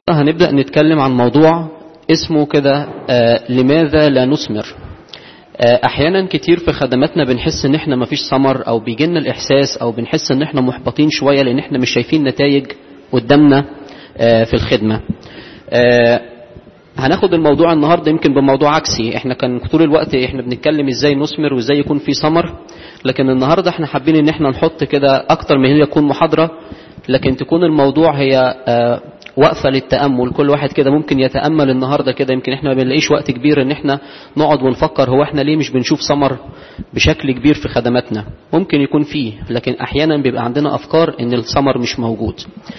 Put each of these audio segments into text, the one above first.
هنبدأ نتكلم عن موضوع اسمه كده آه لماذا لا نثمر آه احيانا كتير في خدماتنا بنحس ان احنا مفيش ثمر او بيجيلنا الاحساس او بنحس ان احنا محبطين شوية لان احنا مش شايفين نتائج قدامنا آه في الخدمة هناخد الموضوع النهاردة يمكن بموضوع عكسي احنا كان طول الوقت احنا بنتكلم ازاي نثمر وازاي يكون في ثمر لكن النهاردة احنا حابين ان احنا نحط كده اكتر من هي يكون محاضرة لكن تكون الموضوع هي وقفة للتأمل كل واحد كده ممكن يتأمل النهاردة كده يمكن احنا ما بنلاقيش وقت كبير ان احنا نقعد ونفكر هو احنا ليه مش بنشوف ثمر بشكل كبير في خدماتنا ممكن يكون فيه لكن احيانا بيبقى عندنا افكار ان الثمر مش موجود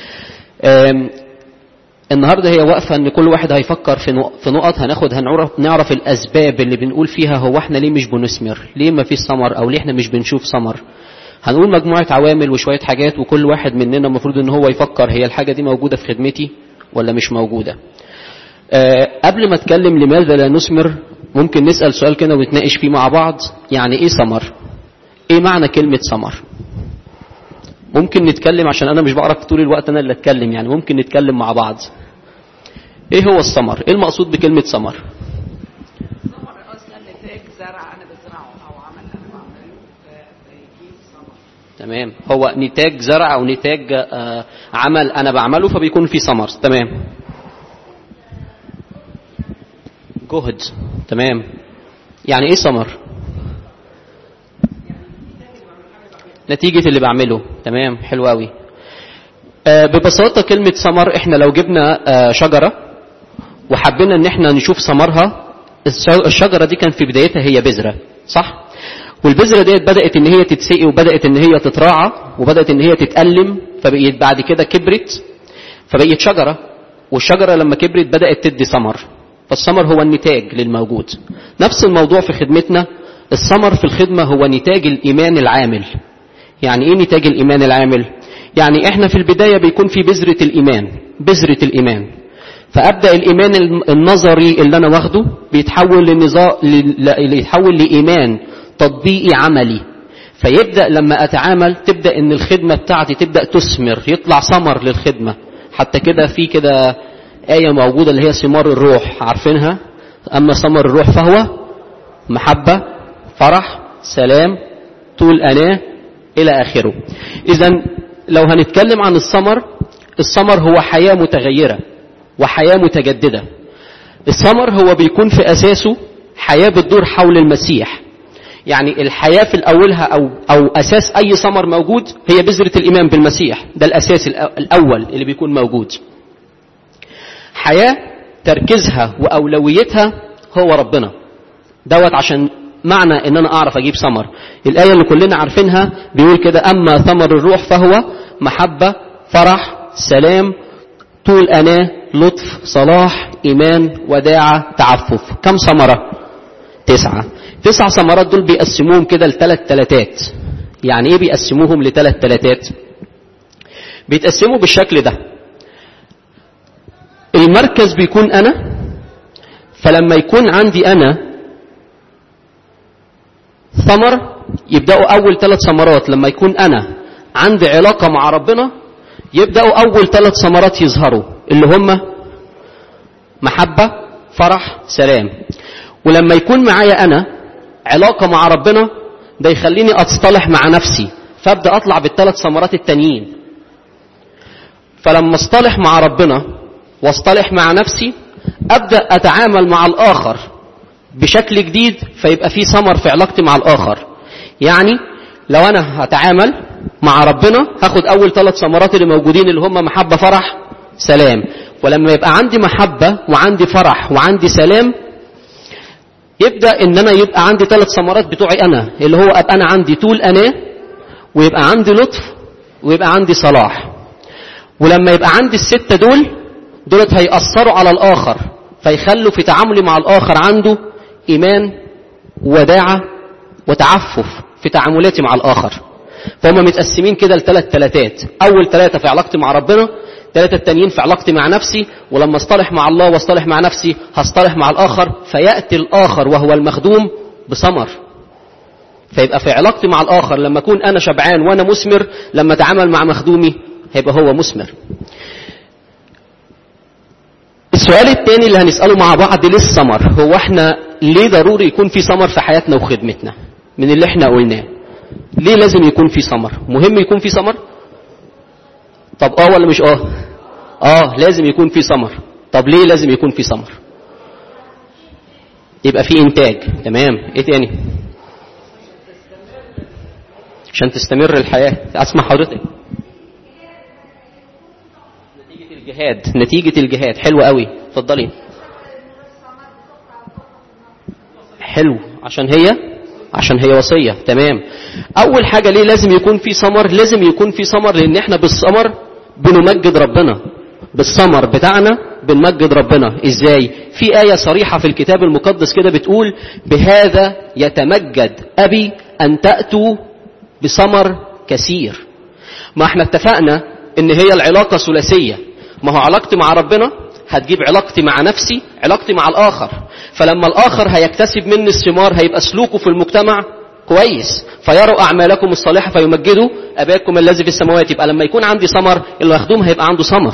النهارده هي واقفه ان كل واحد هيفكر في في نقط هناخد هنعرف نعرف الاسباب اللي بنقول فيها هو احنا ليه مش بنثمر ليه ما فيش ثمر او ليه احنا مش بنشوف ثمر هنقول مجموعه عوامل وشويه حاجات وكل واحد مننا المفروض ان هو يفكر هي الحاجه دي موجوده في خدمتي ولا مش موجوده أه قبل ما اتكلم لماذا لا نثمر ممكن نسال سؤال كده ونتناقش فيه مع بعض يعني ايه ثمر ايه معنى كلمه ثمر ممكن نتكلم عشان انا مش بعرف طول الوقت انا اللي اتكلم يعني ممكن نتكلم مع بعض ايه هو الثمر ايه المقصود بكلمه ثمر ثمر اصلا نتاج زرع انا بزرعه او عمل انا بعمله فيجيب ثمر تمام هو نتاج زرع او نتاج آه عمل انا بعمله فبيكون في ثمر تمام جهد تمام يعني ايه ثمر نتيجة اللي بعمله تمام حلو قوي آه ببساطة كلمة ثمر احنا لو جبنا آه شجرة وحبينا ان احنا نشوف ثمرها الشجرة دي كان في بدايتها هي بذرة صح والبذرة ديت بدأت ان هي تتسقي وبدأت ان هي تتراعى وبدأت ان هي تتألم فبقيت بعد كده كبرت فبقيت شجرة والشجرة لما كبرت بدأت تدي ثمر فالثمر هو النتاج للموجود نفس الموضوع في خدمتنا الثمر في الخدمة هو نتاج الإيمان العامل يعني ايه نتاج الإيمان العامل يعني احنا في البداية بيكون في بذرة الإيمان بذرة الإيمان فأبدأ الإيمان النظري اللي أنا واخده بيتحول لنظام يتحول لإيمان تطبيقي عملي فيبدأ لما أتعامل تبدأ إن الخدمة بتاعتي تبدأ تثمر يطلع ثمر للخدمة حتى كده في كده آية موجودة اللي هي ثمار الروح عارفينها أما ثمر الروح فهو محبة فرح سلام طول أناه إلى آخره إذا لو هنتكلم عن الثمر الثمر هو حياة متغيرة وحياة متجددة الثمر هو بيكون في أساسه حياة بتدور حول المسيح يعني الحياة في الأولها أو, أو أساس أي ثمر موجود هي بذرة الإيمان بالمسيح ده الأساس الأول اللي بيكون موجود حياة تركيزها وأولويتها هو ربنا دوت عشان معنى ان انا اعرف اجيب ثمر الايه اللي كلنا عارفينها بيقول كده اما ثمر الروح فهو محبه فرح سلام طول اناه لطف صلاح ايمان وداعه تعفف كم ثمره تسعه تسع ثمرات دول بيقسموهم كده لثلاث تلاتات يعني ايه بيقسموهم لثلاث تلاتات بيتقسموا بالشكل ده المركز بيكون انا فلما يكون عندي انا ثمر يبدأوا أول ثلاث ثمرات لما يكون أنا عندي علاقة مع ربنا يبدأوا أول ثلاث ثمرات يظهروا اللي هم محبة فرح سلام ولما يكون معايا أنا علاقة مع ربنا ده يخليني أتصطلح مع نفسي فأبدأ أطلع بالثلاث ثمرات التانيين فلما اصطلح مع ربنا واصطلح مع نفسي أبدأ أتعامل مع الآخر بشكل جديد فيبقى في ثمر في علاقتي مع الآخر يعني لو أنا هتعامل مع ربنا هاخد أول ثلاث ثمرات اللي موجودين اللي هم محبة فرح سلام ولما يبقى عندي محبة وعندي فرح وعندي سلام يبدأ إن أنا يبقى عندي ثلاث ثمرات بتوعي أنا اللي هو أبقى أنا عندي طول أناه ويبقى عندي لطف ويبقى عندي صلاح ولما يبقى عندي الستة دول دولت هيأثروا على الآخر فيخلوا في تعاملي مع الآخر عنده إيمان وداعة وتعفف في تعاملاتي مع الآخر فهم متقسمين كده لثلاث ثلاثات أول ثلاثة في علاقتي مع ربنا ثلاثة التانيين في علاقتي مع نفسي ولما اصطلح مع الله واصطلح مع نفسي هصطلح مع الآخر فيأتي الآخر وهو المخدوم بثمر فيبقى في علاقتي مع الآخر لما أكون أنا شبعان وأنا مثمر لما أتعامل مع مخدومي هيبقى هو مثمر السؤال الثاني اللي هنسأله مع بعض ليه الثمر هو احنا ليه ضروري يكون في ثمر في حياتنا وخدمتنا من اللي احنا قلناه ليه لازم يكون في ثمر مهم يكون في ثمر طب اه ولا مش اه اه لازم يكون في ثمر طب ليه لازم يكون في ثمر يبقى في انتاج تمام ايه تاني عشان تستمر الحياة اسمع حضرتك نتيجة الجهاد نتيجة الجهاد حلو قوي اتفضلي حلو عشان هي عشان هي وصية تمام أول حاجة ليه لازم يكون في ثمر لازم يكون في ثمر لأن احنا بالثمر بنمجد ربنا بالثمر بتاعنا بنمجد ربنا ازاي في آية صريحة في الكتاب المقدس كده بتقول بهذا يتمجد أبي أن تأتوا بثمر كثير ما احنا اتفقنا ان هي العلاقة ثلاثية ما هو علاقتي مع ربنا هتجيب علاقتي مع نفسي علاقتي مع الآخر فلما الآخر هيكتسب مني الثمار هيبقى سلوكه في المجتمع كويس فيروا أعمالكم الصالحة فيمجدوا أباكم الذي في السماوات يبقى لما يكون عندي ثمر المخدوم هيبقى عنده ثمر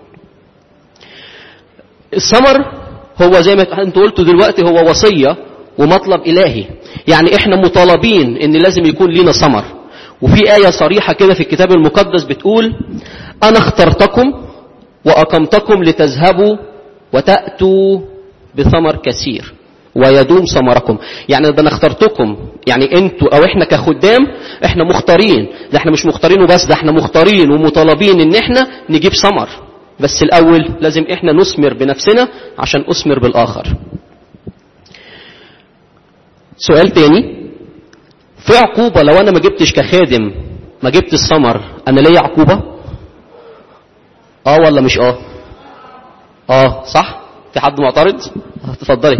الثمر هو زي ما انتوا قلتوا دلوقتي هو وصية ومطلب إلهي يعني احنا مطالبين ان لازم يكون لنا ثمر وفي آية صريحة كده في الكتاب المقدس بتقول أنا اخترتكم وأقمتكم لتذهبوا وتأتوا بثمر كثير ويدوم ثمركم يعني ده انا اخترتكم يعني انتوا او احنا كخدام احنا مختارين ده احنا مش مختارين وبس ده احنا مختارين ومطالبين ان احنا نجيب ثمر بس الاول لازم احنا نثمر بنفسنا عشان اثمر بالاخر سؤال تاني في عقوبة لو انا ما جبتش كخادم ما جبتش ثمر انا ليا عقوبة اه ولا مش اه اه صح في حد معترض اتفضلي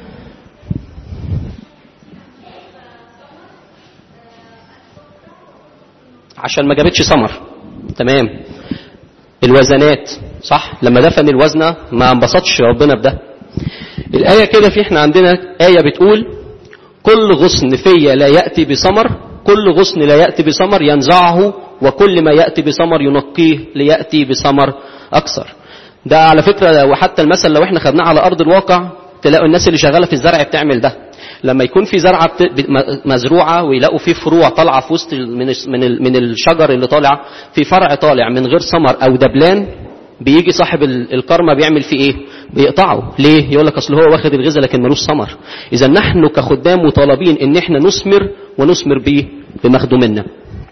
عشان ما جابتش ثمر تمام الوزنات صح لما دفن الوزنة ما انبسطش ربنا بده الآية كده في احنا عندنا آية بتقول كل غصن فيا لا يأتي بثمر كل غصن لا يأتي بثمر ينزعه وكل ما يأتي بثمر ينقيه ليأتي بثمر أكثر ده على فكرة وحتى المثل لو احنا خدناه على أرض الواقع تلاقوا الناس اللي شغالة في الزرع بتعمل ده لما يكون في زرعة مزروعة ويلاقوا فيه فروع طالعة في وسط من من من الشجر اللي طالع في فرع طالع من غير ثمر أو دبلان بيجي صاحب الكرمة بيعمل فيه ايه بيقطعه ليه يقول لك اصل هو واخد الغذاء لكن ملوش ثمر اذا نحن كخدام مطالبين ان احنا نثمر ونثمر بيه بمخدومنا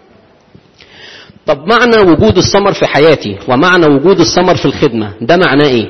طب معنى وجود الثمر في حياتي ومعنى وجود الثمر في الخدمة ده معناه ايه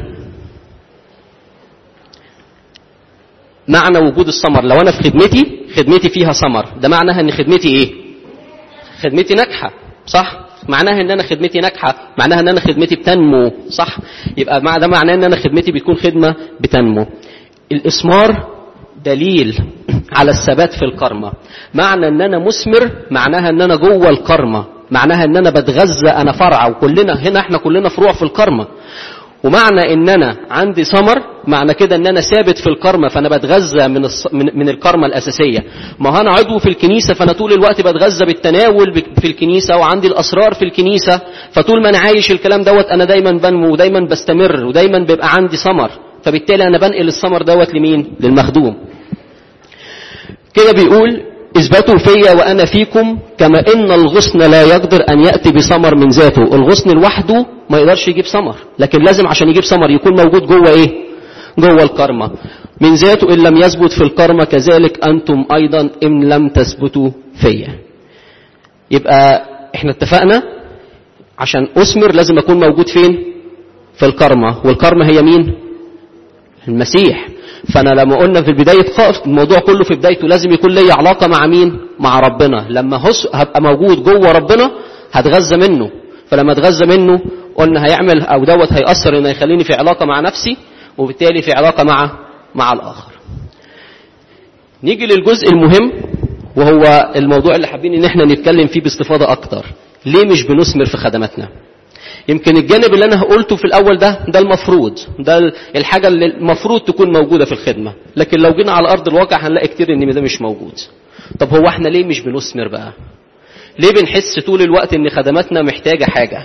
معنى وجود الثمر لو انا في خدمتي خدمتي فيها ثمر ده معناها ان خدمتي ايه خدمتي ناجحه صح معناها ان انا خدمتي ناجحه معناها ان انا خدمتي بتنمو صح يبقى مع ده معناه ان انا خدمتي بيكون خدمه بتنمو الاثمار دليل على الثبات في الكرمة معنى ان انا مثمر معناها ان انا جوه الكرمة معناها ان انا بتغذى انا فرع وكلنا هنا احنا كلنا فروع في الكرمة ومعنى ان انا عندي ثمر معنى كده ان انا ثابت في الكرمة فانا بتغذى من الص... من, من الكرمة الاساسية ما هو انا عضو في الكنيسة فانا طول الوقت بتغذى بالتناول في الكنيسة وعندي الاسرار في الكنيسة فطول ما انا عايش الكلام دوت انا دايما بنمو ودايما بستمر ودايما بيبقى عندي ثمر فبالتالي انا بنقل الثمر دوت لمين للمخدوم كده بيقول اثبتوا فيا وانا فيكم كما ان الغصن لا يقدر ان ياتي بثمر من ذاته الغصن لوحده ما يقدرش يجيب ثمر لكن لازم عشان يجيب ثمر يكون موجود جوه ايه جوه الكرمه من ذاته ان لم يثبت في الكرمه كذلك انتم ايضا ان لم تثبتوا فيا يبقى احنا اتفقنا عشان اثمر لازم اكون موجود فين في الكرمه والكرمه هي مين المسيح فانا لما قلنا في بدايه خالص الموضوع كله في بدايته لازم يكون لي علاقه مع مين مع ربنا لما هس هبقى موجود جوه ربنا هتغذى منه فلما اتغذى منه قلنا هيعمل او دوت هيأثر انه يخليني في علاقه مع نفسي وبالتالي في علاقه مع مع الاخر نيجي للجزء المهم وهو الموضوع اللي حابين ان احنا نتكلم فيه باستفاضه اكتر ليه مش بنثمر في خدماتنا يمكن الجانب اللي انا قلته في الاول ده ده المفروض ده الحاجه اللي المفروض تكون موجوده في الخدمه لكن لو جينا على ارض الواقع هنلاقي كتير ان ده مش موجود طب هو احنا ليه مش بنثمر بقى ليه بنحس طول الوقت ان خدماتنا محتاجه حاجه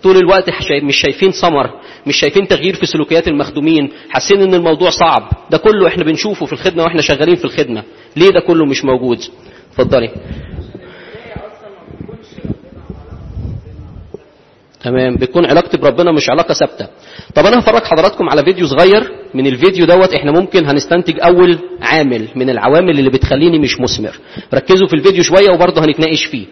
طول الوقت شايف- مش شايفين ثمر مش شايفين تغيير في سلوكيات المخدومين حاسين ان الموضوع صعب ده كله احنا بنشوفه في الخدمه واحنا شغالين في الخدمه ليه ده كله مش موجود اتفضلي تمام بتكون علاقتي بربنا مش علاقه ثابته طب انا هفرج حضراتكم على فيديو صغير من الفيديو دوت احنا ممكن هنستنتج اول عامل من العوامل اللي بتخليني مش مثمر ركزوا في الفيديو شويه وبرضه هنتناقش فيه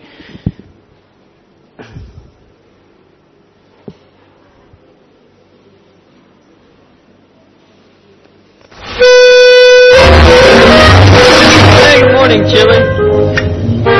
Hey, good morning, Chili.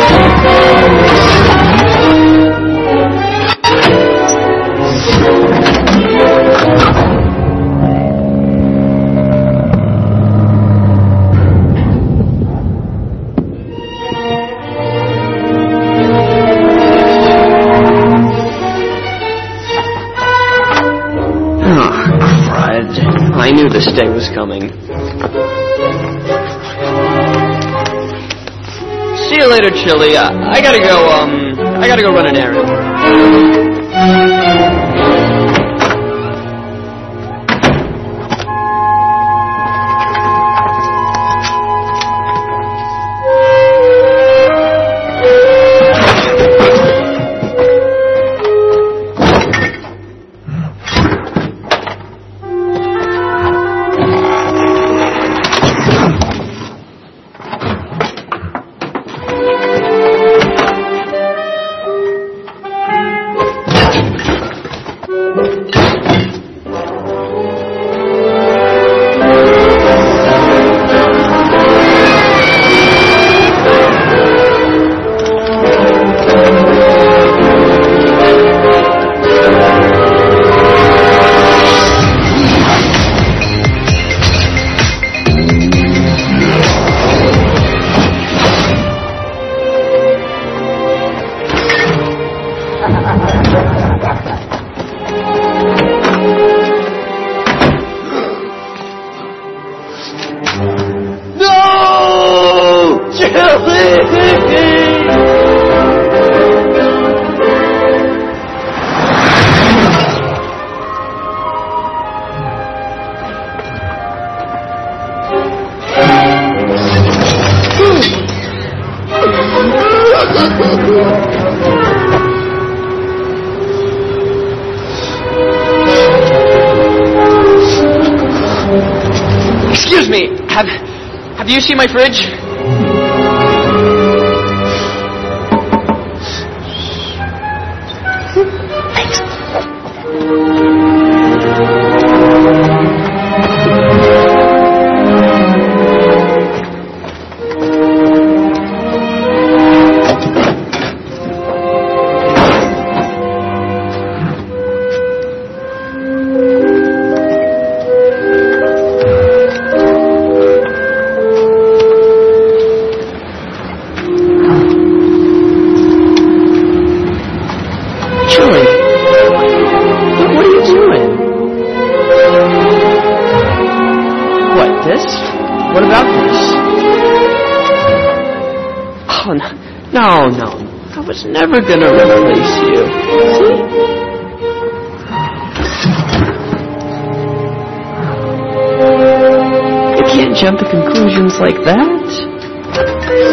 Oh, crud. I knew this day was coming. See you later, Chili. I, I gotta go, um, I gotta go run an errand. No! Chili! Excuse me. Have Have you seen my fridge? Chili. What, what are you doing? What, this? What about this? Oh, no, no, no. I was never gonna replace you. See? You can't jump to conclusions like that.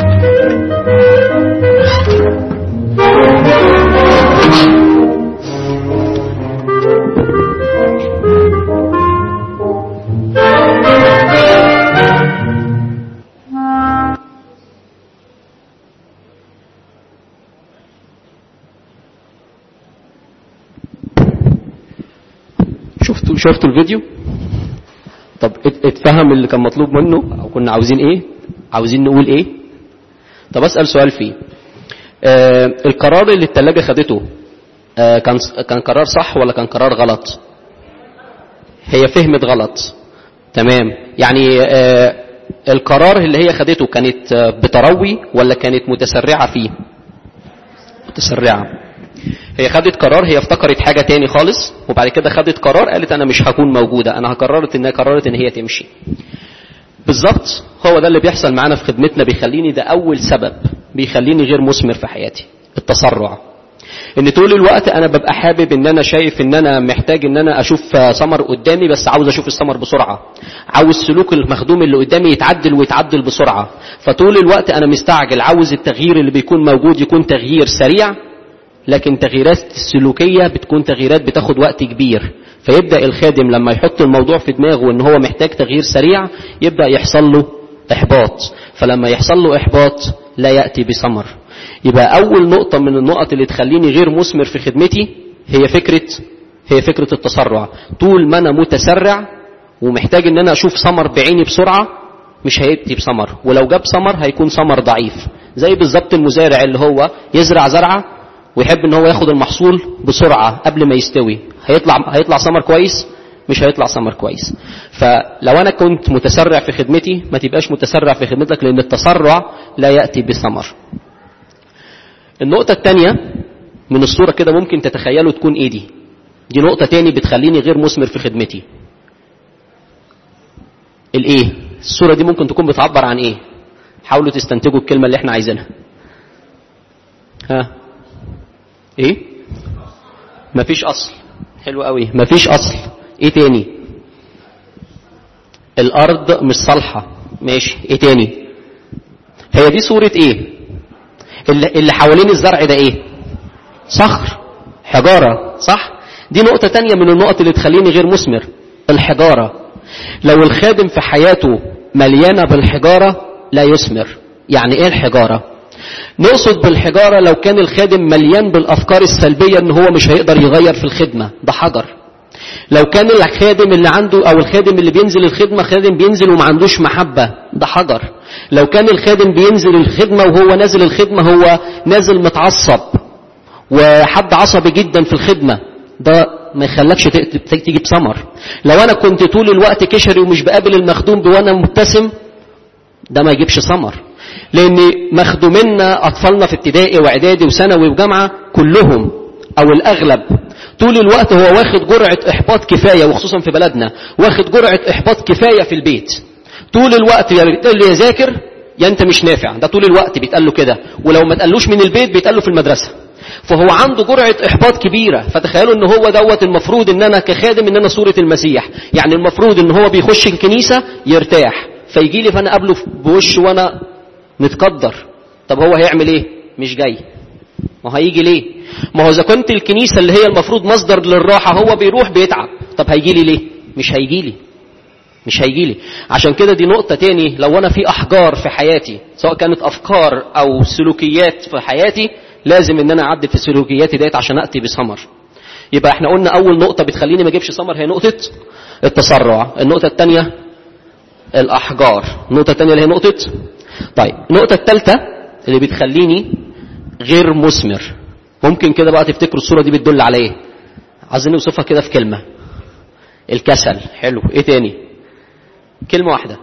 شفتوا شفتوا الفيديو طب ات- اتفهم اللي كان مطلوب منه او كنا عاوزين ايه عاوزين نقول ايه طب اسال سؤال فيه آه القرار اللي الثلاجه خدته آه كان كان قرار صح ولا كان قرار غلط هي فهمت غلط تمام يعني آه القرار اللي هي خدته كانت آه، بتروي ولا كانت متسرعه فيه متسرعه هي خدت قرار هي افتكرت حاجة تاني خالص وبعد كده خدت قرار قالت أنا مش هكون موجودة أنا قررت إنها قررت إن هي تمشي بالظبط هو ده اللي بيحصل معانا في خدمتنا بيخليني ده أول سبب بيخليني غير مثمر في حياتي التسرع ان طول الوقت انا ببقى حابب ان انا شايف ان انا محتاج ان انا اشوف ثمر قدامي بس عاوز اشوف الثمر بسرعه عاوز سلوك المخدوم اللي قدامي يتعدل ويتعدل بسرعه فطول الوقت انا مستعجل عاوز التغيير اللي بيكون موجود يكون تغيير سريع لكن تغييرات السلوكيه بتكون تغييرات بتاخد وقت كبير فيبدا الخادم لما يحط الموضوع في دماغه ان هو محتاج تغيير سريع يبدا يحصل له احباط فلما يحصل له احباط لا ياتي بثمر يبقى أول نقطة من النقط اللي تخليني غير مثمر في خدمتي هي فكرة هي فكرة التسرع طول ما أنا متسرع ومحتاج إن أنا أشوف ثمر بعيني بسرعة مش هيأتي بثمر ولو جاب ثمر هيكون ثمر ضعيف زي بالظبط المزارع اللي هو يزرع زرعة ويحب إن هو ياخد المحصول بسرعة قبل ما يستوي هيطلع هيطلع ثمر كويس مش هيطلع ثمر كويس فلو انا كنت متسرع في خدمتي ما تبقاش متسرع في خدمتك لان التسرع لا ياتي بثمر النقطة الثانية من الصورة كده ممكن تتخيلوا تكون ايه دي دي نقطة تاني بتخليني غير مثمر في خدمتي الايه الصورة دي ممكن تكون بتعبر عن ايه حاولوا تستنتجوا الكلمة اللي احنا عايزينها ها ايه مفيش اصل حلو قوي مفيش اصل ايه تاني الارض مش صالحة ماشي ايه تاني هي دي صورة ايه اللي, اللي حوالين الزرع ده ايه صخر حجارة صح دي نقطة تانية من النقط اللي تخليني غير مثمر الحجارة لو الخادم في حياته مليانة بالحجارة لا يثمر يعني ايه الحجارة نقصد بالحجارة لو كان الخادم مليان بالأفكار السلبية ان هو مش هيقدر يغير في الخدمة ده حجر لو كان الخادم اللي عنده او الخادم اللي بينزل الخدمة خادم بينزل وما عندوش محبة ده حجر لو كان الخادم بينزل الخدمة وهو نازل الخدمة هو نازل متعصب وحد عصبي جدا في الخدمة ده ما يخلكش تيجي بثمر لو انا كنت طول الوقت كشري ومش بقابل المخدوم وانا مبتسم ده ما يجيبش ثمر لان مخدومينا اطفالنا في ابتدائي واعدادي وثانوي وجامعه كلهم او الاغلب طول الوقت هو واخد جرعه احباط كفايه وخصوصا في بلدنا واخد جرعه احباط كفايه في البيت طول الوقت يا بيتقال لي يذاكر يا انت مش نافع ده طول الوقت بيتقال له كده ولو ما تقالوش من البيت بيتقال له في المدرسه فهو عنده جرعة إحباط كبيرة فتخيلوا إن هو دوت المفروض إن أنا كخادم إن أنا صورة المسيح يعني المفروض إن هو بيخش الكنيسة يرتاح فيجي لي فأنا قابله بوش وأنا متقدر طب هو هيعمل إيه مش جاي ما هيجي ليه ما هو إذا كنت الكنيسة اللي هي المفروض مصدر للراحة هو بيروح بيتعب طب هيجي لي ليه مش هيجي لي مش هيجي لي عشان كده دي نقطة تاني لو أنا في أحجار في حياتي سواء كانت أفكار أو سلوكيات في حياتي لازم ان انا اعدل في سلوكياتي ديت عشان اتي بثمر يبقى احنا قلنا اول نقطه بتخليني ما اجيبش ثمر هي نقطه التسرع النقطه الثانيه الاحجار النقطه الثانيه اللي هي نقطه طيب النقطه الثالثه اللي بتخليني غير مثمر ممكن كده بقى تفتكروا الصوره دي بتدل على ايه عايزين نوصفها كده في كلمه الكسل حلو ايه تاني كلمه واحده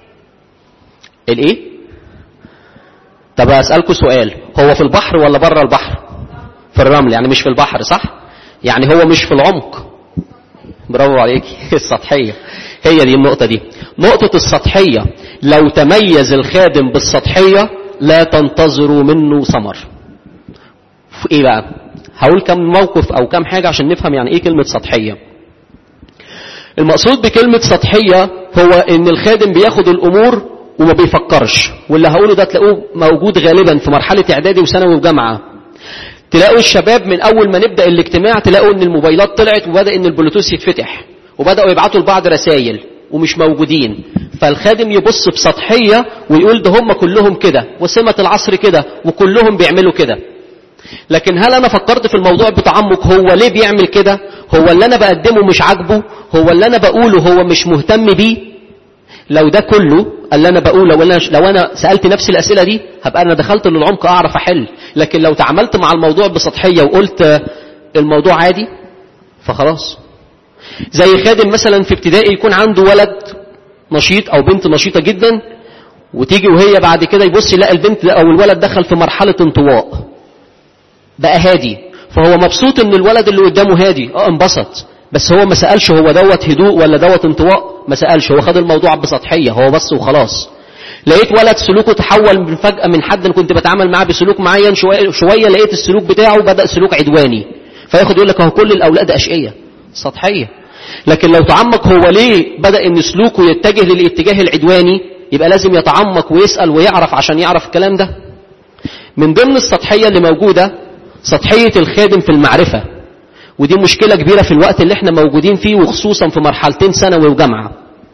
الايه طب اسالكم سؤال هو في البحر ولا بره البحر في الرمل يعني مش في البحر صح يعني هو مش في العمق برافو عليك السطحيه هي دي النقطه دي نقطه السطحيه لو تميز الخادم بالسطحيه لا تنتظروا منه ثمر في ايه بقى هقول كم موقف او كم حاجه عشان نفهم يعني ايه كلمه سطحيه المقصود بكلمه سطحيه هو ان الخادم بياخد الامور وما بيفكرش واللي هقوله ده تلاقوه موجود غالبا في مرحلة اعدادي وثانوي وجامعة تلاقوا الشباب من اول ما نبدأ الاجتماع تلاقوا ان الموبايلات طلعت وبدأ ان البلوتوث يتفتح وبدأوا يبعتوا لبعض رسائل ومش موجودين فالخادم يبص بسطحية ويقول ده هم كلهم كده وسمة العصر كده وكلهم بيعملوا كده لكن هل انا فكرت في الموضوع بتعمق هو ليه بيعمل كده هو اللي انا بقدمه مش عاجبه هو اللي انا بقوله هو مش مهتم بيه لو ده كله اللي انا بقوله لو انا لو انا سالت نفسي الاسئله دي هبقى انا دخلت للعمق اعرف احل لكن لو تعاملت مع الموضوع بسطحيه وقلت الموضوع عادي فخلاص زي خادم مثلا في ابتدائي يكون عنده ولد نشيط او بنت نشيطه جدا وتيجي وهي بعد كده يبص يلاقي البنت او الولد دخل في مرحله انطواء بقى هادي فهو مبسوط ان الولد اللي قدامه هادي اه انبسط بس هو ما سالش هو دوت هدوء ولا دوت انطواء ما سالش هو خد الموضوع بسطحيه هو بس وخلاص لقيت ولد سلوكه تحول من فجأة من حد أنا كنت بتعامل معاه بسلوك معين شوية, شوية لقيت السلوك بتاعه بدأ سلوك عدواني فياخد يقول لك هو كل الأولاد أشقية سطحية لكن لو تعمق هو ليه بدأ ان سلوكه يتجه للاتجاه العدواني يبقى لازم يتعمق ويسأل ويعرف عشان يعرف الكلام ده من ضمن السطحية اللي موجودة سطحية الخادم في المعرفة ودي مشكلة كبيرة في الوقت اللي احنا موجودين فيه وخصوصا في مرحلتين ثانوي وجامعة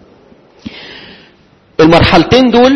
المرحلتين دول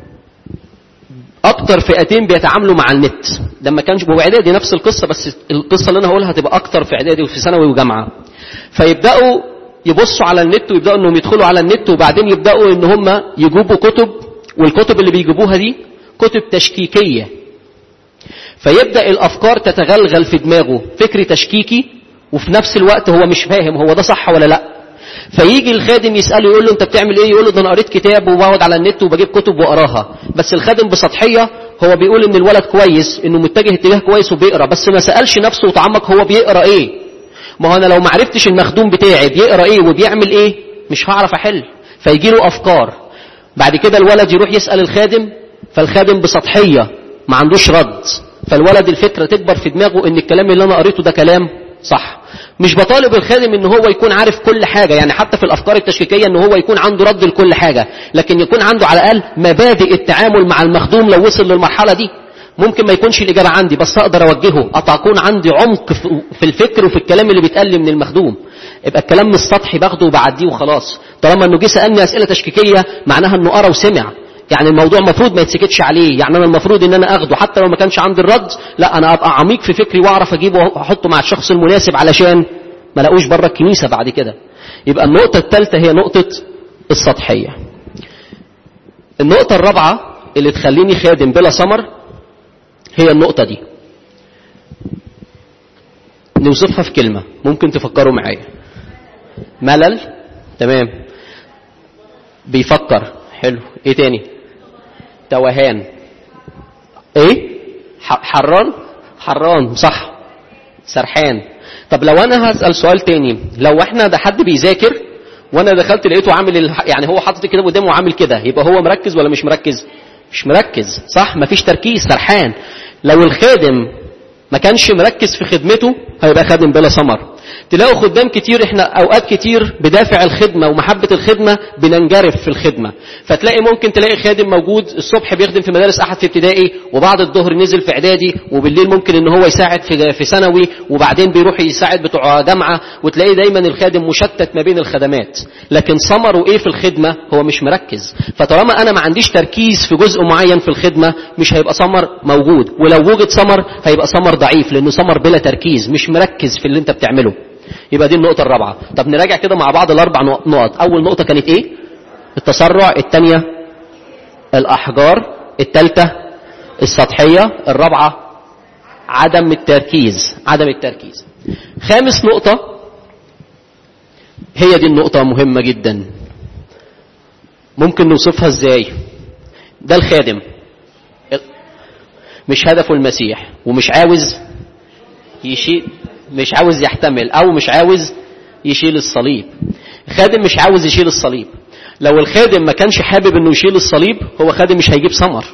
اكتر فئتين بيتعاملوا مع النت ده ما كانش هو اعدادي نفس القصه بس القصه اللي انا هقولها هتبقى اكتر في اعدادي وفي ثانوي وجامعه فيبداوا يبصوا على النت ويبداوا انهم يدخلوا على النت وبعدين يبداوا ان هم يجيبوا كتب والكتب اللي بيجيبوها دي كتب تشكيكيه فيبدا الافكار تتغلغل في دماغه فكر تشكيكي وفي نفس الوقت هو مش فاهم هو ده صح ولا لا فيجي الخادم يساله يقول له انت بتعمل ايه يقول له ده انا قريت كتاب وبقعد على النت وبجيب كتب واقراها بس الخادم بسطحيه هو بيقول ان الولد كويس انه متجه اتجاه كويس وبيقرا بس ما سالش نفسه وتعمق هو بيقرا ايه ما هو انا لو ما عرفتش المخدوم بتاعي بيقرا ايه وبيعمل ايه مش هعرف احل فيجي له افكار بعد كده الولد يروح يسال الخادم فالخادم بسطحيه ما عندوش رد فالولد الفكره تكبر في دماغه ان الكلام اللي انا قريته ده كلام صح مش بطالب الخادم ان هو يكون عارف كل حاجة يعني حتى في الافكار التشكيكية ان هو يكون عنده رد لكل حاجة لكن يكون عنده على الاقل مبادئ التعامل مع المخدوم لو وصل للمرحلة دي ممكن ما يكونش الاجابة عندي بس اقدر اوجهه اكون عندي عمق في الفكر وفي الكلام اللي بيتقال لي من المخدوم يبقى الكلام مش سطحي باخده وبعديه وخلاص طالما انه جه سالني اسئله تشكيكيه معناها انه قرا وسمع يعني الموضوع المفروض ما يتسكتش عليه يعني انا المفروض ان انا اخده حتى لو ما كانش عندي الرد لا انا ابقى عميق في فكري واعرف اجيبه واحطه مع الشخص المناسب علشان ما لاقوش بره الكنيسه بعد كده يبقى النقطه الثالثه هي نقطه السطحيه النقطه الرابعه اللي تخليني خادم بلا ثمر هي النقطه دي نوصفها في كلمه ممكن تفكروا معايا ملل تمام بيفكر حلو ايه تاني توهان ايه حران حران صح سرحان طب لو انا هسال سؤال تاني لو احنا ده حد بيذاكر وانا دخلت لقيته عامل ال... يعني هو حاطط كده قدامه وعامل كده يبقى هو مركز ولا مش مركز مش مركز صح مفيش تركيز سرحان لو الخادم ما كانش مركز في خدمته هيبقى خادم بلا ثمر تلاقوا خدام كتير احنا اوقات كتير بدافع الخدمة ومحبة الخدمة بننجرف في الخدمة فتلاقي ممكن تلاقي خادم موجود الصبح بيخدم في مدارس احد في ابتدائي وبعد الظهر نزل في اعدادي وبالليل ممكن ان هو يساعد في في ثانوي وبعدين بيروح يساعد بتوع جامعة وتلاقي دايما الخادم مشتت ما بين الخدمات لكن ثمره ايه في الخدمة هو مش مركز فطالما انا ما عنديش تركيز في جزء معين في الخدمة مش هيبقى ثمر موجود ولو وجد ثمر هيبقى ثمر ضعيف لانه ثمر بلا تركيز مش مركز في اللي انت بتعمله يبقى دي النقطة الرابعة طب نراجع كده مع بعض الأربع نقط أول نقطة كانت إيه التسرع الثانية الأحجار الثالثة السطحية الرابعة عدم التركيز عدم التركيز خامس نقطة هي دي النقطة مهمة جدا ممكن نوصفها ازاي ده الخادم مش هدفه المسيح ومش عاوز يشيل مش عاوز يحتمل او مش عاوز يشيل الصليب خادم مش عاوز يشيل الصليب لو الخادم ما كانش حابب انه يشيل الصليب هو خادم مش هيجيب ثمر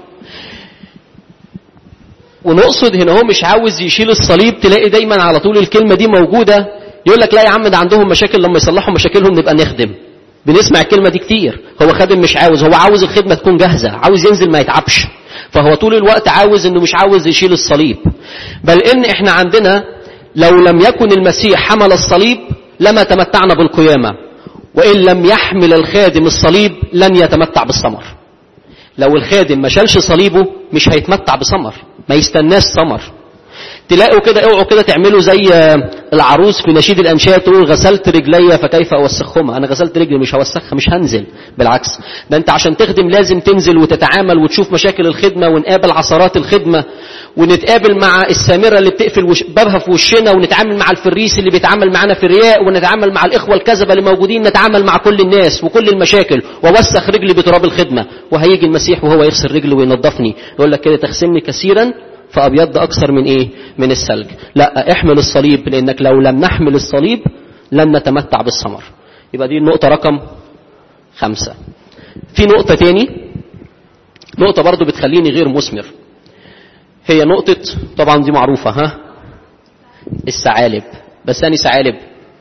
ونقصد هنا هو مش عاوز يشيل الصليب تلاقي دايما على طول الكلمة دي موجودة يقول لك لا يا عم ده عندهم مشاكل لما يصلحوا مشاكلهم نبقى نخدم بنسمع الكلمة دي كتير هو خادم مش عاوز هو عاوز الخدمة تكون جاهزة عاوز ينزل ما يتعبش فهو طول الوقت عاوز انه مش عاوز يشيل الصليب بل ان احنا عندنا لو لم يكن المسيح حمل الصليب لما تمتعنا بالقيامة وإن لم يحمل الخادم الصليب لن يتمتع بالثمر لو الخادم ما شالش صليبه مش هيتمتع بثمر ما يستناش ثمر تلاقوا كده اوعوا كده تعملوا زي العروس في نشيد الانشاد تقول غسلت رجلي فكيف اوسخهما انا غسلت رجلي مش هوسخها مش هنزل بالعكس ده انت عشان تخدم لازم تنزل وتتعامل وتشوف مشاكل الخدمه ونقابل عثرات الخدمه ونتقابل مع السامره اللي بتقفل وش بابها في وشنا ونتعامل مع الفريس اللي بيتعامل معانا في الرياء ونتعامل مع الاخوه الكذبه اللي موجودين نتعامل مع كل الناس وكل المشاكل واوسخ رجلي بتراب الخدمه وهيجي المسيح وهو يغسل رجلي وينظفني يقول لك كده تغسلني كثيرا فأبيض أكثر من إيه؟ من الثلج. لا احمل الصليب لأنك لو لم نحمل الصليب لن نتمتع بالثمر. يبقى دي النقطة رقم خمسة. في نقطة تاني نقطة برضو بتخليني غير مثمر هي نقطة طبعا دي معروفة ها الثعالب بس أني ثعالب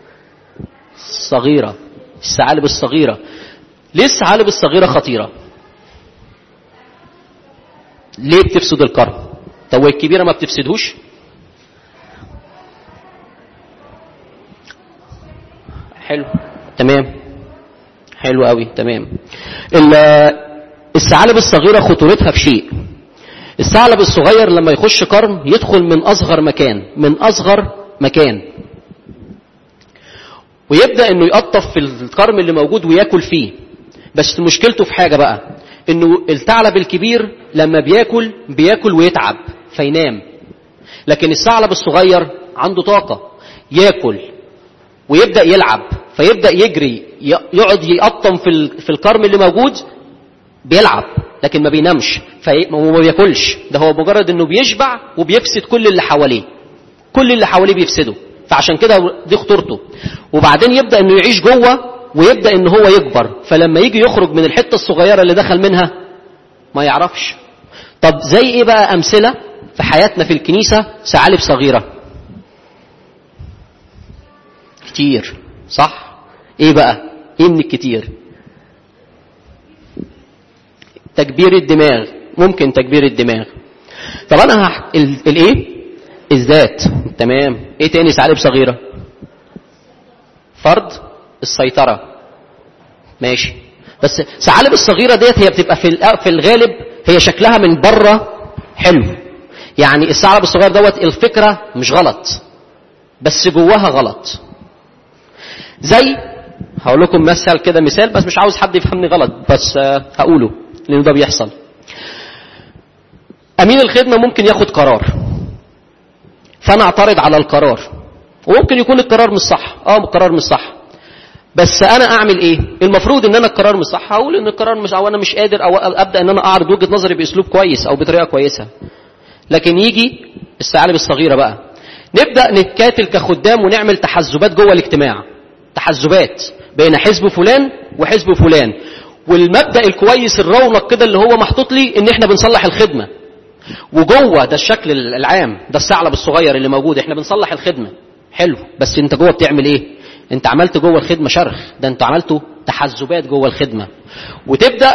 صغيرة الثعالب الصغيرة ليه الثعالب الصغيرة خطيرة ليه بتفسد الكرم طب والكبيرة ما بتفسدهوش حلو تمام حلو قوي تمام ال- الثعالب الصغيرة خطورتها في شيء الثعلب الصغير لما يخش كرم يدخل من أصغر مكان من أصغر مكان ويبدأ انه يقطف في الكرم اللي موجود وياكل فيه بس مشكلته في حاجة بقى انه الثعلب الكبير لما بياكل بياكل ويتعب فينام لكن الثعلب الصغير عنده طاقة ياكل ويبدأ يلعب فيبدأ يجري ي- يقعد يقطم في ال- في الكرم اللي موجود بيلعب لكن ما بينامش في وما بياكلش ده هو مجرد انه بيشبع وبيفسد كل اللي حواليه كل اللي حواليه بيفسده فعشان كده دي خطورته وبعدين يبدا انه يعيش جوه ويبدا ان هو يكبر فلما يجي يخرج من الحته الصغيره اللي دخل منها ما يعرفش طب زي ايه بقى امثله في حياتنا في الكنيسه ثعالب صغيره كتير صح ايه بقى ايه من الكتير تكبير الدماغ ممكن تكبير الدماغ طب انا هح... ال... الايه الذات تمام ايه تاني ثعالب صغيره فرض السيطره ماشي بس ثعالب الصغيره ديت هي بتبقى في الأ- في الغالب هي شكلها من بره حلو يعني الثعلب الصغير دوت الفكره مش غلط بس جواها غلط زي هقول لكم مثل كده مثال بس مش عاوز حد يفهمني غلط بس آه، هقوله لان ده بيحصل امين الخدمه ممكن ياخد قرار فانا اعترض على القرار وممكن يكون القرار مش صح اه القرار مش صح بس انا اعمل ايه المفروض ان انا القرار مش صح هقول ان القرار مش او انا مش قادر او ابدا ان انا اعرض وجهه نظري باسلوب كويس او بطريقه كويسه لكن يجي الثعالب الصغيره بقى نبدا نتكاتل كخدام ونعمل تحزبات جوه الاجتماع تحزبات بين حزب فلان وحزب فلان والمبدا الكويس الرونق كده اللي هو محطوط لي ان احنا بنصلح الخدمه وجوه ده الشكل العام ده الثعلب الصغير اللي موجود احنا بنصلح الخدمه حلو بس انت جوه بتعمل ايه انت عملت جوه الخدمه شرخ ده انت عملته تحزبات جوه الخدمه وتبدا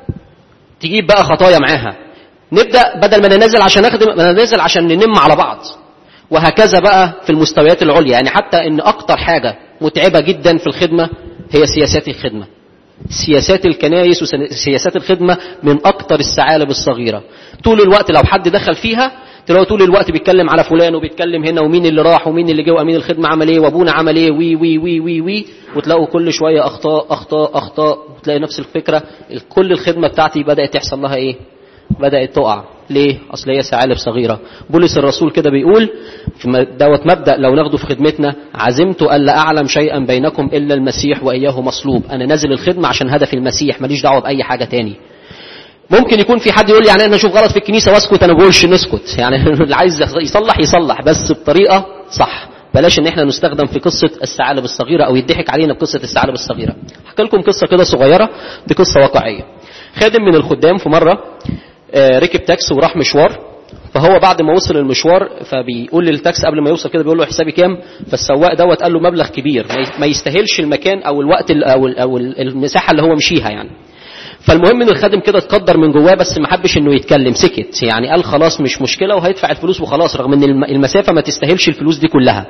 تجيب بقى خطايا معاها نبدا بدل ما ننزل عشان نخدم ننزل عشان ننم على بعض وهكذا بقى في المستويات العليا يعني حتى ان اكتر حاجه متعبه جدا في الخدمه هي سياسات الخدمه سياسات الكنايس وسياسات الخدمة من أكتر الثعالب الصغيرة طول الوقت لو حد دخل فيها تلاقوا طول الوقت بيتكلم على فلان وبيتكلم هنا ومين اللي راح ومين اللي جه وامين الخدمه عمل ايه وابونا عمل ايه وي وي وي وي وي وتلاقوا كل شويه اخطاء اخطاء اخطاء وتلاقي نفس الفكره كل الخدمه بتاعتي بدات يحصل لها ايه بدات تقع ليه اصل هي ثعالب صغيره بولس الرسول كده بيقول في م- دوت مبدا لو ناخده في خدمتنا عزمت الا اعلم شيئا بينكم الا المسيح واياه مصلوب انا نازل الخدمه عشان هدف المسيح ماليش دعوه باي حاجه تاني ممكن يكون في حد يقول لي يعني انا اشوف غلط في الكنيسه واسكت انا بقولش نسكت يعني اللي عايز يصلح يصلح بس بطريقه صح بلاش ان احنا نستخدم في قصه الثعالب الصغيره او يضحك علينا بقصه الثعالب الصغيره احكي لكم قصه كده صغيره دي قصه واقعيه خادم من الخدام في مره آه، ركب تاكس وراح مشوار فهو بعد ما وصل المشوار فبيقول للتاكس قبل ما يوصل كده بيقول له حسابي كام فالسواق دوت قال له مبلغ كبير ما ي- ما يستاهلش المكان او الوقت ال- او ال- او ال- المساحه اللي هو مشيها يعني فالمهم ان الخادم كده اتقدر من جواه بس ما حبش انه يتكلم سكت يعني قال خلاص مش مشكله وهيدفع الفلوس وخلاص رغم ان الم- المسافه ما تستاهلش الفلوس دي كلها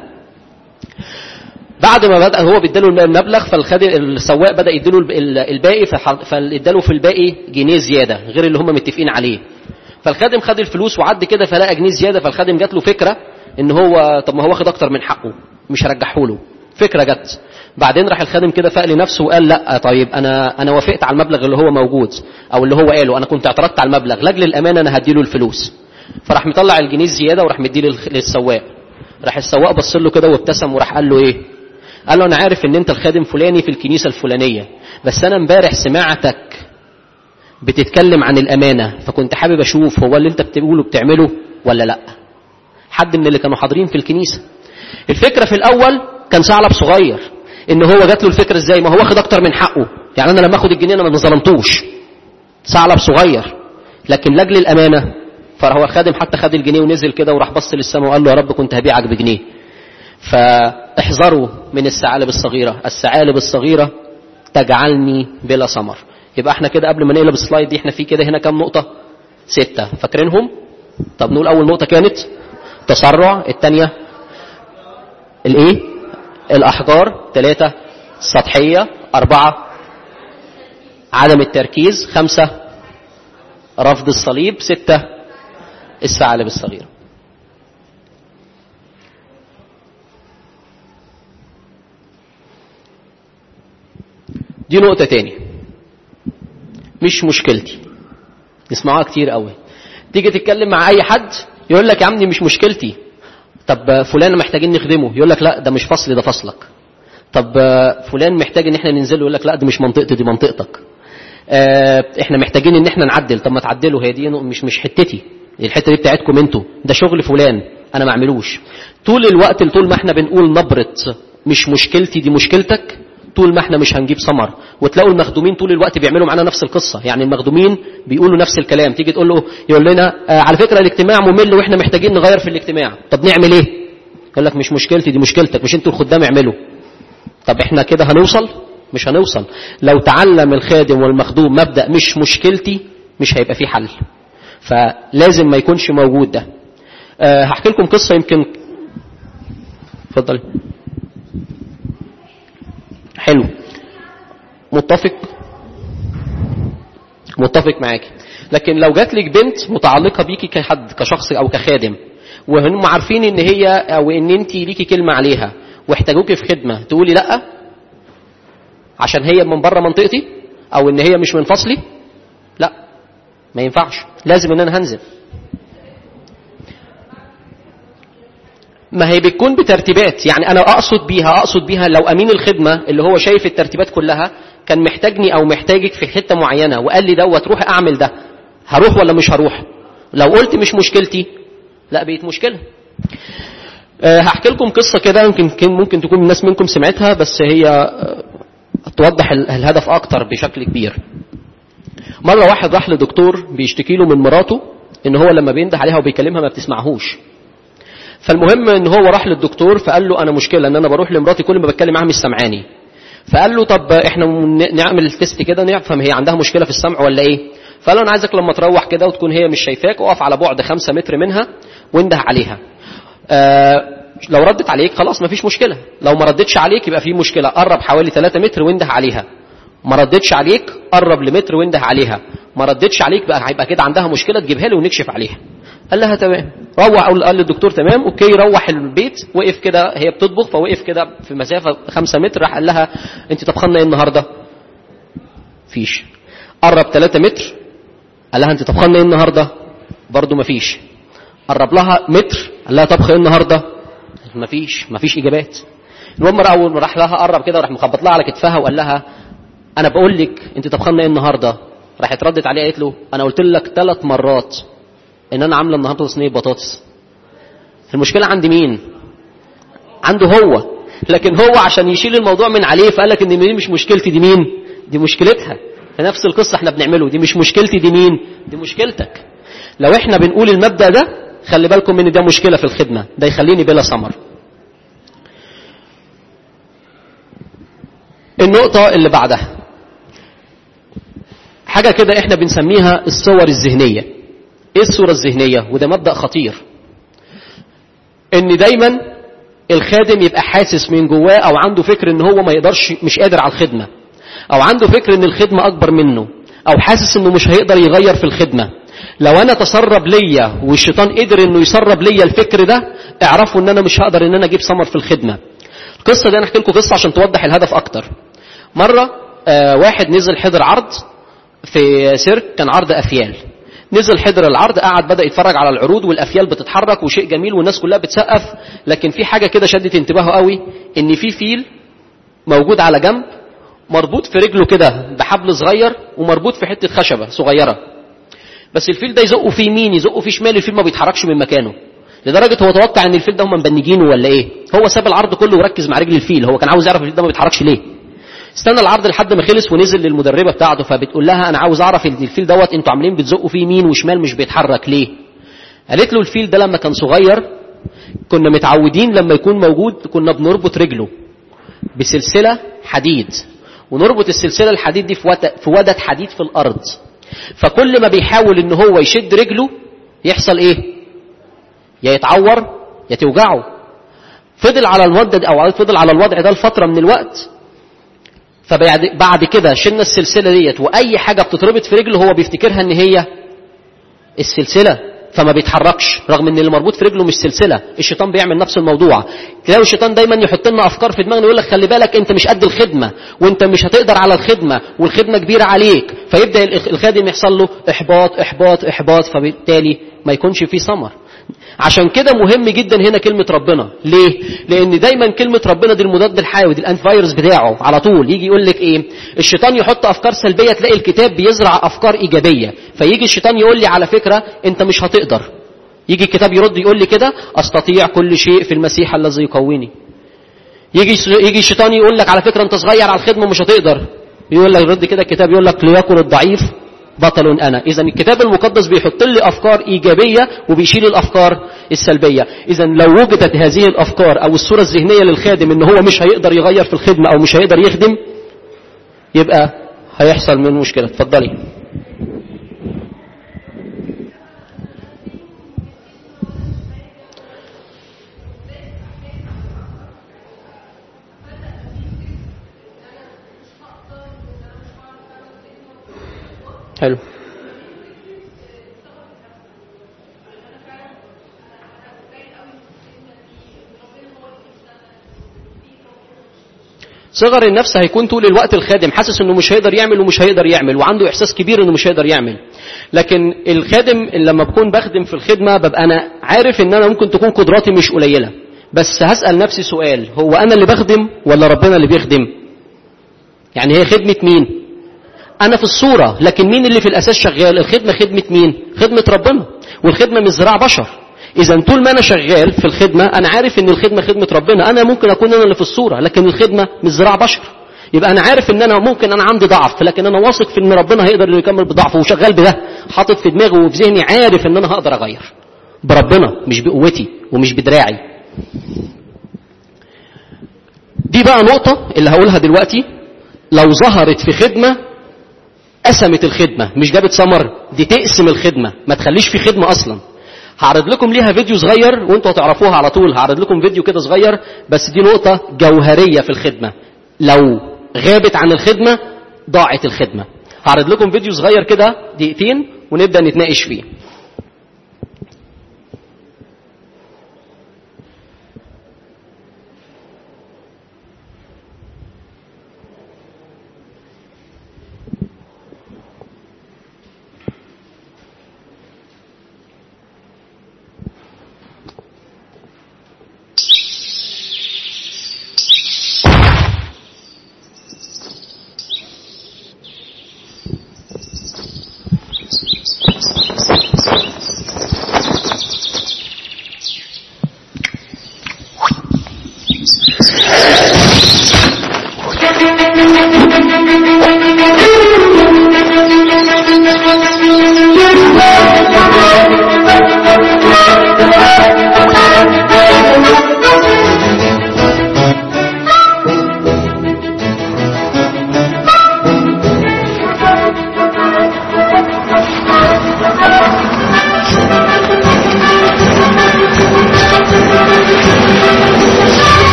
بعد ما بدا هو بيداله المبلغ فالخادم السواق بدا يديله الب- ال- الباقي فح- فاداله في الباقي جنيه زياده غير اللي هم متفقين عليه فالخادم خد الفلوس وعد كده فلقى جنيه زياده فالخادم جات له فكره ان هو طب ما هو واخد اكتر من حقه مش هرجعه له فكره جت بعدين راح الخادم كده فاق لنفسه وقال لا طيب انا انا وافقت على المبلغ اللي هو موجود او اللي هو قاله انا كنت اعترضت على المبلغ لاجل الامانه انا هديله الفلوس فراح مطلع الجنيه الزياده وراح مديه للخ- للسواق راح السواق بص له كده وابتسم وراح قال له ايه قال له انا عارف ان انت الخادم فلاني في الكنيسه الفلانيه بس انا امبارح سمعتك بتتكلم عن الامانه فكنت حابب اشوف هو اللي انت بتقوله بتعمله ولا لا حد من اللي كانوا حاضرين في الكنيسه الفكره في الاول كان ثعلب صغير ان هو جات له الفكره ازاي ما هو واخد اكتر من حقه يعني انا لما اخد الجنيه انا ما ظلمتوش ثعلب صغير لكن لاجل الامانه فهو الخادم حتى خد الجنيه ونزل كده وراح بص للسماء وقال له يا رب كنت هبيعك بجنيه فاحذروا من الثعالب الصغيره الثعالب الصغيره تجعلني بلا ثمر يبقى احنا كده قبل ما نقلب السلايد دي احنا في كده هنا كام نقطه سته فاكرينهم طب نقول اول نقطه كانت تسرع الثانيه الايه الاحجار ثلاثه سطحيه اربعه عدم التركيز خمسه رفض الصليب ستة الثعالب الصغيرة دي نقطة تاني مش مشكلتي نسمعوها كتير قوي تيجي تتكلم مع اي حد يقول لك يا عم دي مش مشكلتي طب فلان محتاجين نخدمه يقول لك لا ده مش فصلي ده فصلك طب فلان محتاج ان احنا ننزله يقول لك لا دي مش منطقتي دي منطقتك آه، احنا محتاجين ان احنا نعدل طب ما تعدلوا هي دي مش مش حتتي دي الحته دي بتاعتكم انتوا ده شغل فلان انا ما اعملوش طول الوقت طول ما احنا بنقول نبره مش مشكلتي دي مشكلتك طول ما احنا مش هنجيب ثمر وتلاقوا المخدومين طول الوقت بيعملوا معانا نفس القصه يعني المخدومين بيقولوا نفس الكلام تيجي تقول له يقول لنا آه على فكره الاجتماع ممل واحنا محتاجين نغير في الاجتماع طب نعمل ايه يقول لك مش مشكلتي دي مشكلتك مش انتوا الخدام اعملوا طب احنا كده هنوصل مش هنوصل لو تعلم الخادم والمخدوم مبدأ مش مشكلتي مش هيبقى فيه حل فلازم ما يكونش موجود ده أه هحكي لكم قصة يمكن اتفضل حلو متفق متفق معاكي لكن لو جات لك بنت متعلقة بيكي كحد كشخص او كخادم وهم عارفين ان هي او ان انت ليكي كلمة عليها واحتاجوكي في خدمة تقولي لأ عشان هي من بره منطقتي او ان هي مش من فصلي لا ما ينفعش لازم ان انا هنزل ما هي بتكون بترتيبات يعني انا اقصد بيها اقصد بيها لو امين الخدمه اللي هو شايف الترتيبات كلها كان محتاجني او محتاجك في حته معينه وقال لي دوت روح اعمل ده هروح ولا مش هروح لو قلت مش مشكلتي لا بقت مشكله أه هحكي لكم قصه كده يمكن ممكن تكون الناس منكم سمعتها بس هي توضح الهدف اكتر بشكل كبير مرة واحد راح لدكتور بيشتكي له من مراته ان هو لما بينده عليها وبيكلمها ما بتسمعهوش فالمهم ان هو راح للدكتور فقال له انا مشكلة ان انا بروح لمراتي كل ما بتكلم معاها مش سامعاني فقال له طب احنا نعمل تيست كده نفهم هي عندها مشكلة في السمع ولا ايه فقال له انا عايزك لما تروح كده وتكون هي مش شايفاك اقف على بعد خمسة متر منها وانده عليها آه لو ردت عليك خلاص مفيش مشكلة لو ما ردتش عليك يبقى في مشكلة قرب حوالي 3 متر وانده عليها ما ردتش عليك قرب لمتر وانده عليها ما ردتش عليك بقى هيبقى كده عندها مشكلة تجيبها لي ونكشف عليها قال لها تمام روح قال للدكتور تمام اوكي روح البيت وقف كده هي بتطبخ فوقف كده في مسافة 5 متر راح قال لها انت طبخنا ايه النهارده فيش قرب 3 متر قال لها انت طبخنا ايه النهارده برضه مفيش قرب لها متر قال لها طبخ ايه النهارده مفيش مفيش اجابات المهم اول ما راح لها قرب كده وراح مخبط لها على كتفها وقال لها انا بقول لك انت طبخنا ايه النهارده راحت ردت عليه قالت له انا قلت لك ثلاث مرات ان انا عامله النهارده صينيه بطاطس المشكله عند مين عنده هو لكن هو عشان يشيل الموضوع من عليه فقال لك ان دي مش مشكلتي دي مين دي مشكلتها نفس القصه احنا بنعمله دي مش مشكلتي دي مين دي مشكلتك لو احنا بنقول المبدا ده خلي بالكم ان ده مشكله في الخدمه ده يخليني بلا ثمر النقطة اللي بعدها حاجة كده احنا بنسميها الصور الذهنية ايه الصورة الذهنية وده مبدأ خطير ان دايما الخادم يبقى حاسس من جواه او عنده فكر ان هو ما يقدرش مش قادر على الخدمة او عنده فكر ان الخدمة اكبر منه او حاسس انه مش هيقدر يغير في الخدمة لو انا تسرب ليا والشيطان قدر انه يسرب ليا الفكر ده اعرفوا ان انا مش هقدر ان انا اجيب ثمر في الخدمة القصة دي انا احكي لكم قصة عشان توضح الهدف اكتر مرة آه واحد نزل حضر عرض في سيرك كان عرض افيال نزل حضر العرض قعد بدأ يتفرج على العروض والافيال بتتحرك وشيء جميل والناس كلها بتسقف لكن في حاجة كده شدت انتباهه قوي ان في فيل موجود على جنب مربوط في رجله كده بحبل صغير ومربوط في حتة خشبة صغيرة بس الفيل ده يزقه في يمين يزقه في شمال الفيل ما بيتحركش من مكانه لدرجة هو توقع ان الفيل ده هم مبنجينه ولا ايه هو ساب العرض كله وركز مع رجل الفيل هو كان عاوز يعرف الفيل ده ما بيتحركش ليه استنى العرض لحد ما خلص ونزل للمدربه بتاعته فبتقول لها انا عاوز اعرف الفيل دوت انتوا عاملين بتزقوا فيه يمين وشمال مش بيتحرك ليه قالت له الفيل ده لما كان صغير كنا متعودين لما يكون موجود كنا بنربط رجله بسلسله حديد ونربط السلسله الحديد دي في وت- في ودة حديد في الارض فكل ما بيحاول ان هو يشد رجله يحصل ايه يا يتعور يا توجعه فضل على الوضع ده او فضل على الوضع ده لفتره من الوقت فبعد بعد كده شلنا السلسله ديت واي حاجه بتتربط في رجله هو بيفتكرها ان هي السلسله فما بيتحركش رغم ان اللي مربوط في رجله مش سلسله الشيطان بيعمل نفس الموضوع تلاقي الشيطان دايما يحط لنا افكار في دماغنا يقول لك خلي بالك انت مش قد الخدمه وانت مش هتقدر على الخدمه والخدمه كبيره عليك فيبدا الخ- الخادم يحصل له احباط احباط احباط فبالتالي ما يكونش فيه ثمر عشان كده مهم جدا هنا كلمة ربنا ليه؟ لأن دايما كلمة ربنا دي المضاد الحيوي دي الأنت فيروس بتاعه على طول يجي يقول لك إيه؟ الشيطان يحط أفكار سلبية تلاقي الكتاب بيزرع أفكار إيجابية فيجي الشيطان يقول لي على فكرة أنت مش هتقدر يجي الكتاب يرد يقول لي كده أستطيع كل شيء في المسيح الذي يقويني يجي يجي الشيطان يقول لك على فكرة أنت صغير على الخدمة مش هتقدر يقول لك يرد كده الكتاب يقول لك ليكن الضعيف بطل انا اذا الكتاب المقدس بيحط لي افكار ايجابيه وبيشيل الافكار السلبيه اذا لو وجدت هذه الافكار او الصوره الذهنيه للخادم ان هو مش هيقدر يغير في الخدمه او مش هيقدر يخدم يبقى هيحصل من مشكله اتفضلي حلو صغر النفس هيكون طول الوقت الخادم حاسس انه مش هيقدر يعمل ومش هيقدر يعمل وعنده احساس كبير انه مش هيقدر يعمل لكن الخادم اللي لما بكون بخدم في الخدمه ببقى انا عارف ان انا ممكن تكون قدراتي مش قليله بس هسال نفسي سؤال هو انا اللي بخدم ولا ربنا اللي بيخدم يعني هي خدمه مين انا في الصوره لكن مين اللي في الاساس شغال الخدمه خدمه مين خدمه ربنا والخدمه مش زراع بشر اذا طول ما انا شغال في الخدمه انا عارف ان الخدمه خدمه ربنا انا ممكن اكون انا اللي في الصوره لكن الخدمه مش زراع بشر يبقى انا عارف ان انا ممكن انا عندي ضعف لكن انا واثق في ان ربنا هيقدر انه يكمل بضعفه وشغال بده حاطط في دماغي وفي ذهني عارف ان انا هقدر اغير بربنا مش بقوتي ومش بدراعي دي بقى نقطه اللي هقولها دلوقتي لو ظهرت في خدمه قسمت الخدمة مش جابت ثمر دي تقسم الخدمة ما تخليش في خدمة أصلا هعرض لكم ليها فيديو صغير وانتوا هتعرفوها على طول هعرض لكم فيديو كده صغير بس دي نقطة جوهرية في الخدمة لو غابت عن الخدمة ضاعت الخدمة هعرض لكم فيديو صغير كده دقيقتين ونبدأ نتناقش فيه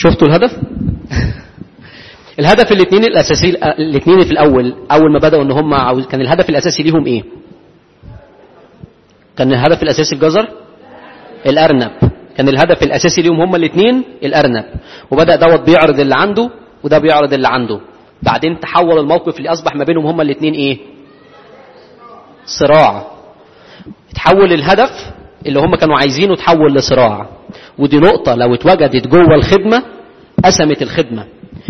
شفتوا الهدف الهدف الاثنين الاساسي الاثنين في الاول اول ما بداوا ان هم عاوز كان الهدف الاساسي ليهم ايه كان الهدف الاساسي الجزر الارنب كان الهدف الاساسي ليهم هم الاثنين الارنب وبدا دوت بيعرض اللي عنده وده بيعرض اللي عنده بعدين تحول الموقف اللي اصبح ما بينهم هم الاثنين ايه صراع تحول الهدف اللي هم كانوا عايزينه تحول لصراع ودي نقطة لو اتوجدت جوه الخدمة قسمت الخدمة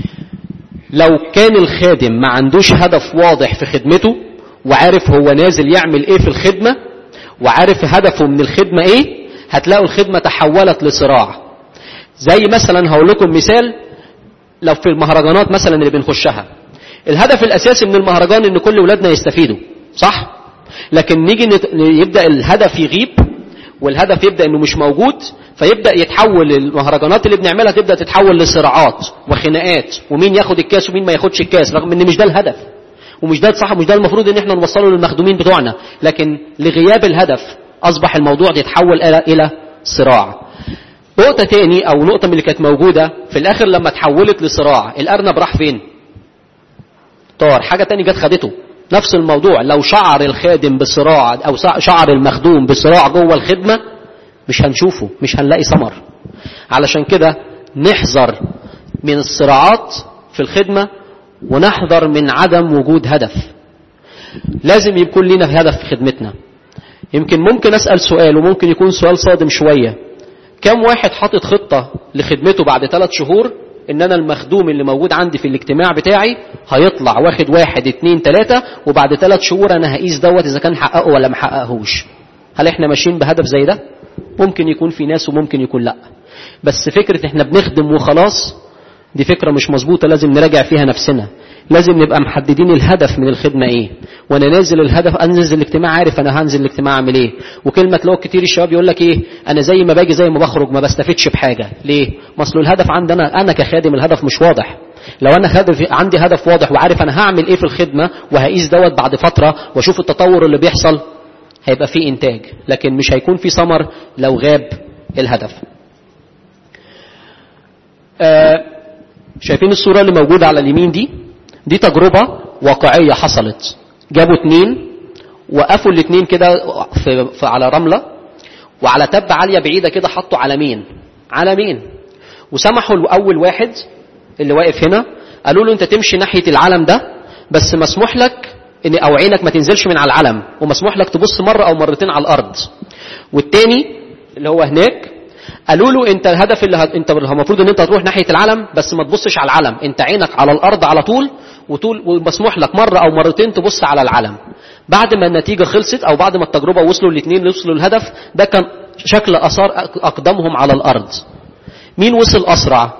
لو كان الخادم ما عندوش هدف واضح في خدمته وعارف هو نازل يعمل ايه في الخدمة وعارف هدفه من الخدمة ايه هتلاقوا الخدمة تحولت لصراع زي مثلا هقول لكم مثال لو في المهرجانات مثلا اللي بنخشها الهدف الاساسي من المهرجان ان كل ولادنا يستفيدوا صح لكن نيجي نت... يبدا الهدف يغيب والهدف يبدا انه مش موجود فيبدا يتحول المهرجانات اللي بنعملها تبدا تتحول لصراعات وخناقات ومين ياخد الكاس ومين ما ياخدش الكاس رغم ان مش ده الهدف ومش ده صح مش ده المفروض ان احنا نوصله للمخدومين بتوعنا لكن لغياب الهدف اصبح الموضوع يتحول الى الى صراع نقطة تاني او نقطة من اللي كانت موجودة في الاخر لما تحولت لصراع الارنب راح فين طار حاجة تاني جت خدته نفس الموضوع لو شعر الخادم بصراع او شعر المخدوم بصراع جوه الخدمة مش هنشوفه مش هنلاقي ثمر علشان كده نحذر من الصراعات في الخدمة ونحذر من عدم وجود هدف لازم يكون لنا هدف في خدمتنا يمكن ممكن أسأل سؤال وممكن يكون سؤال صادم شوية كم واحد حاطط خطة لخدمته بعد ثلاث شهور ان انا المخدوم اللي موجود عندي في الاجتماع بتاعي هيطلع واخد واحد اتنين تلاتة وبعد ثلاث شهور انا هقيس دوت اذا كان حققه ولا ما حققهوش هل احنا ماشيين بهدف زي ده ممكن يكون في ناس وممكن يكون لا بس فكرة احنا بنخدم وخلاص دي فكرة مش مظبوطة لازم نراجع فيها نفسنا لازم نبقى محددين الهدف من الخدمة ايه وانا نازل الهدف انزل الاجتماع عارف انا هنزل الاجتماع اعمل ايه وكلمة تلاقوا كتير الشباب يقول لك ايه انا زي ما باجي زي ما بخرج ما بستفدش بحاجة ليه ما اصل الهدف عندي انا انا كخادم الهدف مش واضح لو انا هدف عندي هدف واضح وعارف انا هعمل ايه في الخدمة وهقيس دوت بعد فترة واشوف التطور اللي بيحصل هيبقى في انتاج لكن مش هيكون في ثمر لو غاب الهدف آه شايفين الصورة اللي موجودة على اليمين دي دي تجربة واقعية حصلت جابوا اتنين وقفوا الاتنين كده في, في على رملة وعلى تبة عالية بعيدة كده حطوا علمين علمين وسمحوا لأول واحد اللي واقف هنا قالوا له انت تمشي ناحية العلم ده بس مسموح لك ان او عينك ما تنزلش من على العلم ومسموح لك تبص مرة او مرتين على الارض والتاني اللي هو هناك قالوا له انت الهدف اللي هت... انت المفروض ان انت تروح ناحيه العلم بس ما تبصش على العلم انت عينك على الارض على طول وطول ومسموح لك مره او مرتين تبص على العلم بعد ما النتيجه خلصت او بعد ما التجربه وصلوا الاثنين وصلوا الهدف ده كان شكل اثار اقدامهم على الارض مين وصل اسرع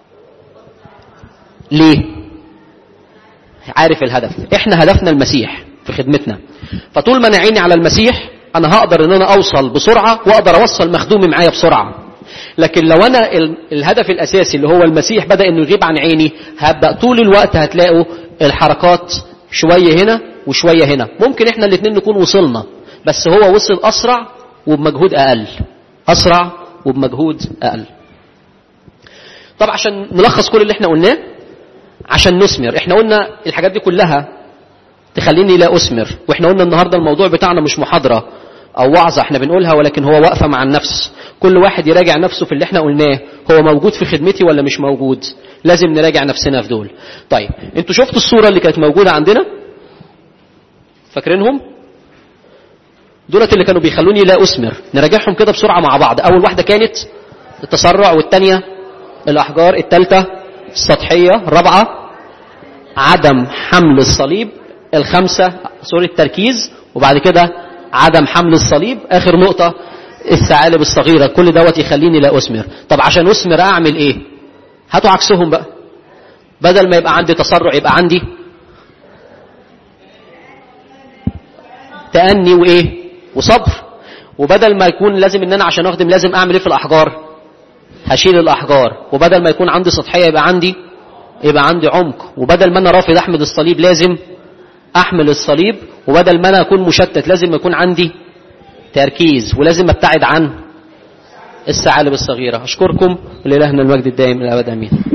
ليه عارف الهدف احنا هدفنا المسيح في خدمتنا فطول ما انا عيني على المسيح انا هقدر ان انا اوصل بسرعة واقدر اوصل مخدومي معايا بسرعة لكن لو انا الهدف الاساسي اللي هو المسيح بدأ انه يغيب عن عيني هبدأ طول الوقت هتلاقوا الحركات شوية هنا وشوية هنا ممكن احنا الاثنين نكون وصلنا بس هو وصل اسرع وبمجهود اقل اسرع وبمجهود اقل طب عشان نلخص كل اللي احنا قلناه عشان نثمر احنا قلنا الحاجات دي كلها تخليني لا أثمر وإحنا قلنا النهاردة الموضوع بتاعنا مش محاضرة أو وعظة إحنا بنقولها ولكن هو واقفة مع النفس كل واحد يراجع نفسه في اللي إحنا قلناه هو موجود في خدمتي ولا مش موجود لازم نراجع نفسنا في دول طيب انتوا شفتوا الصورة اللي كانت موجودة عندنا فاكرينهم دولت اللي كانوا بيخلوني لا أثمر نراجعهم كده بسرعة مع بعض أول واحدة كانت التسرع والتانية الأحجار التالتة السطحية الرابعة عدم حمل الصليب الخمسة سوري التركيز وبعد كده عدم حمل الصليب آخر نقطة الثعالب الصغيرة كل دوت يخليني لا أثمر طب عشان أثمر أعمل إيه هاتوا عكسهم بقى بدل ما يبقى عندي تسرع يبقى عندي تأني وإيه وصبر وبدل ما يكون لازم ان انا عشان اخدم لازم اعمل ايه في الاحجار هشيل الاحجار وبدل ما يكون عندي سطحيه يبقى عندي يبقى عندي عمق وبدل ما انا رافض احمل الصليب لازم احمل الصليب وبدل ما انا اكون مشتت لازم يكون عندي تركيز ولازم ابتعد عن الثعالب الصغيرة أشكركم لإلهنا المجد الدائم للأبد أمين